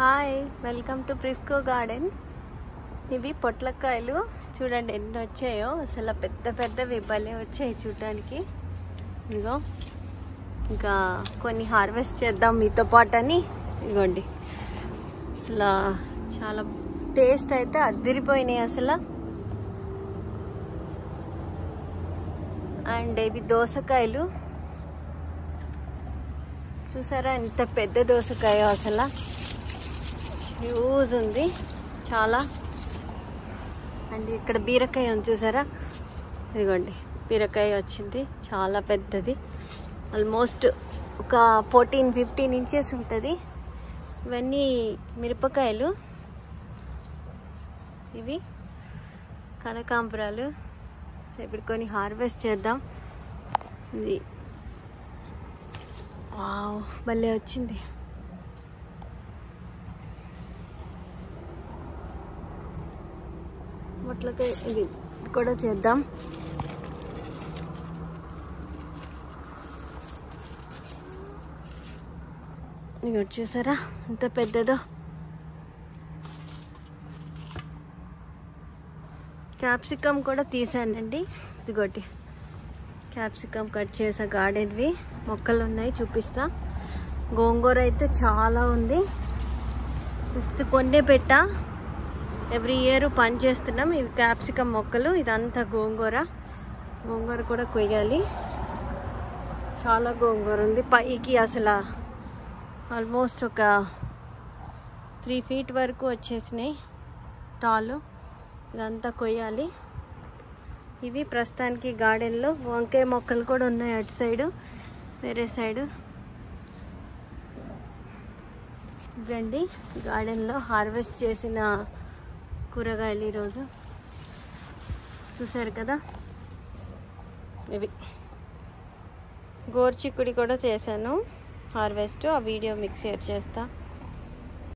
hi welcome to Frisco garden ఇవి పొట్లకాయలు చూడండి ఎన్ని వచ్చాయో అసలు పెద్ద పెద్దవి భలే వచ్చాయి చూడడానికి ఇదిగో ఇంకా కొన్ని హార్వెస్ట్ చేద్దాం మీతో పాటు అని ఇదిగోండి అసలు చాలా టేస్ట్ అయితే అద్దరిపోయినాయి అసలు అండ్ ఇవి దోసకాయలు చూసారా ఎంత పెద్ద దోసకాయ అసలు యూజ్ ఉంది చాలా అండ్ ఇక్కడ బీరకాయ ఉంది చూసారా ఇదిగోండి బీరకాయ వచ్చింది చాలా పెద్దది ఆల్మోస్ట్ ఒక ఫోర్టీన్ ఫిఫ్టీన్ ఇంచెస్ ఉంటుంది ఇవన్నీ మిరపకాయలు ఇవి కనకాంబరాలు సో ఇప్పుడు కొన్ని హార్వెస్ట్ చేద్దాం ఇది వావ్ భలే వచ్చింది మొట్లకాయ ఇది కూడా చేద్దాం ఇక చూసారా ఎంత పెద్దదో క్యాప్సికమ్ కూడా తీసానండి ఇదిగోటి క్యాప్సికమ్ కట్ చేసా గార్డెన్వి మొక్కలు ఉన్నాయి చూపిస్తా గోంగూర అయితే చాలా ఉంది జస్ట్ కొన్నే పెట్టా ఎవ్రీ ఇయర్ పని చేస్తున్నాం ఇవి క్యాప్సికమ్ మొక్కలు ఇదంతా గోంగూర గోంగూర కూడా కొయ్యాలి చాలా గోంగూర ఉంది పైకి అసలు ఆల్మోస్ట్ ఒక త్రీ ఫీట్ వరకు వచ్చేసినాయి టాలు ఇదంతా కొయ్యాలి ఇవి ప్రస్తుతానికి గార్డెన్లో వంకాయ మొక్కలు కూడా ఉన్నాయి అటు సైడు వేరే సైడు ఇవండి గార్డెన్లో హార్వెస్ట్ చేసిన కూరగాయలు ఈరోజు చూసారు కదా ఇవి గోర్చిక్కుడి కూడా చేశాను హార్వెస్ట్ ఆ వీడియో మీకు షేర్ చేస్తా